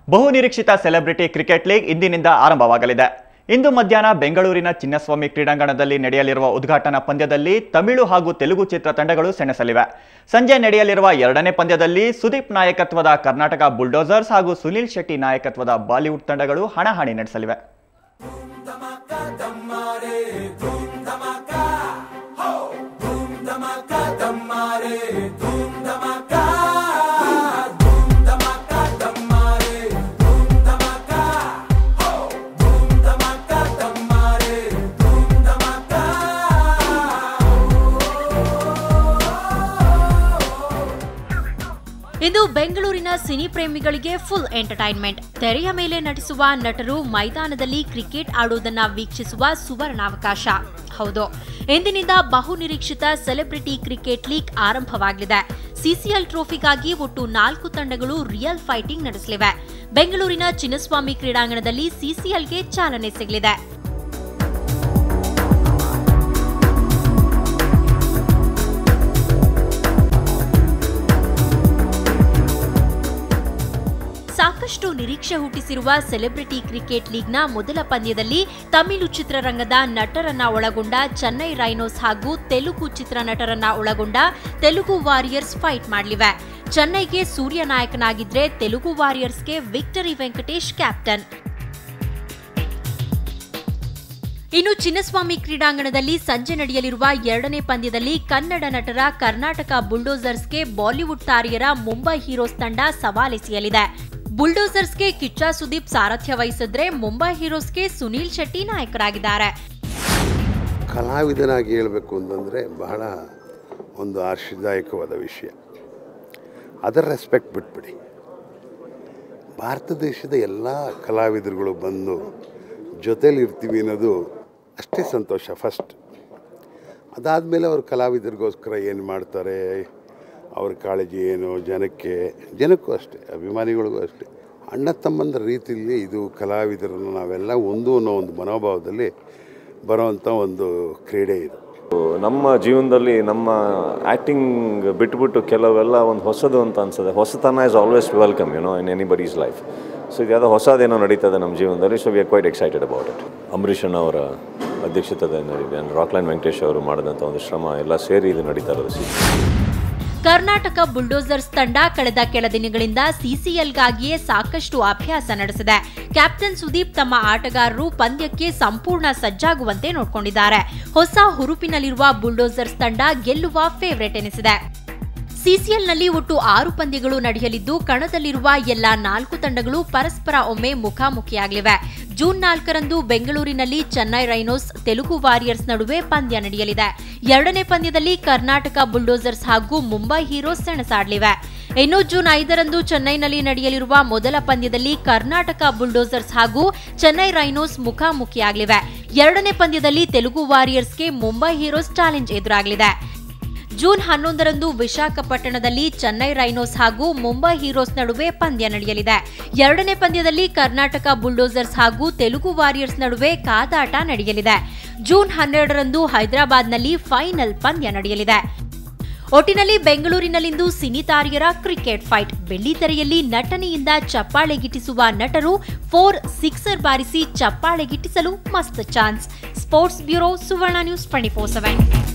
ಬಹು ನಿರೀಕ್ಷಿತ celebrity cricket league ಇಂದಿನಿಂದ ಆರಂಭವಾಗಲಿದೆ ಇಂದು ಮಧ್ಯಾಹ್ನ ಬೆಂಗಳೂರಿನ ಚಿನ್ನಸ್ವಾಮಿ ಕ್ರೀಡಾಂಗಣದಲ್ಲಿ ನಡೆಯಲಿರುವ ಉದ್ಘಾಟನಾ ಪಂದ್ಯದಲ್ಲಿ ತಮಿಳು ಹಾಗೂ ತೆಲುಗು ಚಿತ್ರ ತಂಡಗಳು ಸೆಣಸಲಿವೆ ಸಂಜೆ ನಡೆಯಲಿರುವ ಎರಡನೇ ಪಂದ್ಯದಲ್ಲಿ ಸುದೀಪ್ ನಾಯಕತ್ವದ ಕರ್ನಾಟಕ ಬುಲ್ಡೋಸರ್ಸ್ ಹಾಗೂ ಸುನಿಲ್ ಶೆಟ್ಟಿ ನಾಯಕತ್ವದ ಬಾಲಿವುಡ್ ತಂಡಗಳು ಹಣಾಹಣಿ ನಡೆಸಲಿವೆ ಇಂದು ಬೆಂಗಳೂರಿನ ಸಿನಿ ಪ್ರೇಮಿಗಳಿಗೆ ಫುಲ್ ಎಂಟರ್ಟೈನ್ಮೆಂಟ್ ತೆರೆಯ ಮೇಲೆ ನಟಿಸುವ ನಟರು ಮೈದಾನದಲ್ಲಿ ಕ್ರಿಕೆಟ್ ಆಡುವುದನ್ನ ವೀಕ್ಷಿಸುವ ಸುವರ್ಣಾವಕಾಶ ಹೌದು ಇಂದಿನಿಂದ ಬಹು ನಿರೀಕ್ಷಿತ ಸೆಲೆಬ್ರಿಟಿ ಕ್ರಿಕೆಟ್ ಲೀಗ್ ಆರಂಭವಾಗಲಿದೆ ಸಿಸಿಎಲ್ ಟ್ರೋಫಿಗಾಗಿ ಒಟ್ಟು ನಾಲ್ಕು ತಂಡಗಳು ರಿಯಲ್ ಫೈಟಿಂಗ್ ನಡೆಸಲಿವೆ ಬೆಂಗಳೂರಿನ ಚಿನ್ನಸ್ವಾಮಿ ಕ್ರೀಡಾಂಗಣದಲ್ಲಿ ಸಿಸಿಎಲ್ಗೆ ಚಾಲನೆ ಸಿಗಲಿದೆ ಸಾಕಷ್ಟು ನಿರೀಕ್ಷೆ ಹುಟ್ಟಿಸಿರುವ ಸೆಲೆಬ್ರಿಟಿ ಕ್ರಿಕೆಟ್ ಲೀಗ್ನ ಮೊದಲ ಪಂದ್ಯದಲ್ಲಿ ತಮಿಳು ಚಿತ್ರರಂಗದ ನಟರನ್ನ ಒಳಗೊಂಡ ಚೆನ್ನೈ ರೈನೋಸ್ ಹಾಗೂ ತೆಲುಗು ಚಿತ್ರನಟರನ್ನ ಒಳಗೊಂಡ ತೆಲುಗು ವಾರಿಯರ್ಸ್ ಫೈಟ್ ಮಾಡಲಿವೆ ಚೆನ್ನೈಗೆ ಸೂರ್ಯ ನಾಯಕನಾಗಿದ್ರೆ ತೆಲುಗು ವಾರಿಯರ್ಸ್ಗೆ ವಿಕ್ಟರಿ ವೆಂಕಟೇಶ್ ಕ್ಯಾಪ್ಟನ್ ಇನ್ನು ಚಿನ್ನಸ್ವಾಮಿ ಕ್ರೀಡಾಂಗಣದಲ್ಲಿ ಸಂಜೆ ನಡೆಯಲಿರುವ ಎರಡನೇ ಪಂದ್ಯದಲ್ಲಿ ಕನ್ನಡ ನಟರ ಕರ್ನಾಟಕ ಬುಲ್ಡೋಸರ್ಸ್ಗೆ ಬಾಲಿವುಡ್ ತಾರೆಯರ ಮುಂಬೈ ಹೀರೋಸ್ ತಂಡ ಸವಾಲೆಸೆಯಲಿದೆ ಬುಲ್ಡೋಸರ್ಸ್ಗೆ ಕಿಚ್ಚ ಸುದೀಪ್ ಸಾರಥ್ಯ ವಹಿಸಿದ್ರೆ ಮುಂಬೈ ಹೀರೋಸ್ಗೆ ಸುನೀಲ್ ಶೆಟ್ಟಿ ನಾಯಕರಾಗಿದ್ದಾರೆ ಕಲಾವಿದನಾಗಿ ಹೇಳಬೇಕು ಅಂತಂದರೆ ಬಹಳ ಒಂದು ಆಶೀದಾಯಕವಾದ ವಿಷಯ ಅದರ ರೆಸ್ಪೆಕ್ಟ್ ಬಿಟ್ಬಿಡಿ ಭಾರತ ದೇಶದ ಎಲ್ಲ ಕಲಾವಿದರುಗಳು ಬಂದು ಜೊತೇಲಿ ಇರ್ತೀವಿ ಅನ್ನೋದು ಅಷ್ಟೇ ಸಂತೋಷ ಫಸ್ಟ್ ಅದಾದಮೇಲೆ ಅವರು ಕಲಾವಿದರಿಗೋಸ್ಕರ ಏನು ಮಾಡ್ತಾರೆ ಅವ್ರ ಕಾಳಜಿ ಏನು ಜನಕ್ಕೆ ಜನಕ್ಕೂ ಅಷ್ಟೇ ಅಭಿಮಾನಿಗಳಿಗೂ ಅಷ್ಟೇ ಅಣ್ಣ ತಮ್ಮಂದ್ರ ರೀತಿಯಲ್ಲಿ ಇದು ಕಲಾವಿದರನ್ನು ನಾವೆಲ್ಲ ಒಂದು ಅನ್ನೋ ಒಂದು ಮನೋಭಾವದಲ್ಲಿ ಬರೋವಂಥ ಒಂದು ಕ್ರೀಡೆ ಇದು ನಮ್ಮ ಜೀವನದಲ್ಲಿ ನಮ್ಮ ಆ್ಯಕ್ಟಿಂಗ್ ಬಿಟ್ಬಿಟ್ಟು ಕೆಲವೆಲ್ಲ ಒಂದು ಹೊಸದು ಅಂತ ಅನ್ಸುತ್ತೆ ಹೊಸತನ is always welcome you know in anybody's life so ಇದು ಯಾವುದೋ ಹೊಸದೇನೋ ನಡೀತದೆ ನಮ್ಮ ಜೀವನದಲ್ಲಿ so we are quite excited about it ಅಂಬರೀಷನ್ ಅವರ ಅಧ್ಯಕ್ಷತೆಯಲ್ಲಿ ನಡೀತಿದೆ ರಾಕ್ಲೈನ್ ವೆಂಕಟೇಶ್ ಅವರು ಮಾಡಿದಂಥ ಒಂದು ಶ್ರಮ ಎಲ್ಲ ಸೇರಿ ಇದು ನಡೀತಾ ಇರೋದು ಸಿ ಕರ್ನಾಟಕ ಬುಲ್ಡೋಸರ್ಸ್ ತಂಡ ಕಳೆದ ಕೆಲ ದಿನಗಳಿಂದ ಸಿಸಿಎಲ್ಗಾಗಿಯೇ ಸಾಕಷ್ಟು ಅಭ್ಯಾಸ ನಡೆಸಿದೆ ಕ್ಯಾಪ್ಟನ್ ಸುದೀಪ್ ತಮ್ಮ ಆಟಗಾರರು ಪಂದ್ಯಕ್ಕೆ ಸಂಪೂರ್ಣ ಸಜ್ಜಾಗುವಂತೆ ನೋಡಿಕೊಂಡಿದ್ದಾರೆ ಹೊಸ ಹುರುಪಿನಲ್ಲಿರುವ ಬುಲ್ಡೋಸರ್ಸ್ ತಂಡ ಗೆಲ್ಲುವ ಫೇವರೇಟ್ ಎನಿಸಿದೆ ಸಿಸಿಎಲ್ನಲ್ಲಿ ಒಟ್ಟು ಆರು ಪಂದ್ಯಗಳು ನಡೆಯಲಿದ್ದು ಕಣದಲ್ಲಿರುವ ಎಲ್ಲಾ ನಾಲ್ಕು ತಂಡಗಳು ಪರಸ್ಪರ ಒಮ್ಮೆ ಮುಖಾಮುಖಿಯಾಗಲಿವೆ ಜೂನ್ ನಾಲ್ಕರಂದು ಬೆಂಗಳೂರಿನಲ್ಲಿ ಚೆನ್ನೈ ರೈನೋಸ್ ತೆಲುಗು ವಾರಿಯರ್ಸ್ ನಡುವೆ ಪಂದ್ಯ ನಡೆಯಲಿದೆ ಎರಡನೇ ಪಂದ್ಯದಲ್ಲಿ ಕರ್ನಾಟಕ ಬುಲ್ಡೋಸರ್ಸ್ ಹಾಗೂ ಮುಂಬೈ ಹೀರೋಸ್ ಸೆಣಸಾಡಲಿವೆ ಇನ್ನು ಜೂನ್ ಐದರಂದು ಚೆನ್ನೈನಲ್ಲಿ ನಡೆಯಲಿರುವ ಮೊದಲ ಪಂದ್ಯದಲ್ಲಿ ಕರ್ನಾಟಕ ಬುಲ್ಡೋಸರ್ಸ್ ಹಾಗೂ ಚೆನ್ನೈ ರೈನೋಸ್ ಮುಖಾಮುಖಿಯಾಗಲಿವೆ ಎರಡನೇ ಪಂದ್ಯದಲ್ಲಿ ತೆಲುಗು ವಾರಿಯರ್ಸ್ಗೆ ಮುಂಬೈ ಹೀರೋಸ್ ಚಾಲೆಂಜ್ ಎದುರಾಗಲಿದೆ ಜೂನ್ ಹನ್ನೊಂದರಂದು ವಿಶಾಖಪಟ್ಟಣದಲ್ಲಿ ಚೆನ್ನೈ ರೈನೋಸ್ ಹಾಗೂ ಮುಂಬೈ ಹೀರೋಸ್ ನಡುವೆ ಪಂದ್ಯ ನಡೆಯಲಿದೆ ಎರಡನೇ ಪಂದ್ಯದಲ್ಲಿ ಕರ್ನಾಟಕ ಬುಲ್ಡೋಸರ್ಸ್ ಹಾಗೂ ತೆಲುಗು ವಾರಿಯರ್ಸ್ ನಡುವೆ ಕಾದಾಟ ನಡೆಯಲಿದೆ ಜೂನ್ ಹನ್ನೆರಡರಂದು ಹೈದರಾಬಾದ್ನಲ್ಲಿ ಫೈನಲ್ ಪಂದ್ಯ ನಡೆಯಲಿದೆ ಒಟ್ಟಿನಲ್ಲಿ ಬೆಂಗಳೂರಿನಲ್ಲಿಂದು ಸಿನಿ ತಾರೆಯರ ಕ್ರಿಕೆಟ್ ಫೈಟ್ ಬೆಳ್ಳಿತೆರೆಯಲ್ಲಿ ನಟನೆಯಿಂದ ಚಪ್ಪಾಳೆ ಗಿಟ್ಟಿಸುವ ನಟರು ಫೋರ್ ಸಿಕ್ಸರ್ ಬಾರಿಸಿ ಚಪ್ಪಾಳೆ ಗಿಟ್ಟಿಸಲು ಮಸ್ತ್ chance sports bureau Suvarna news twenty four seven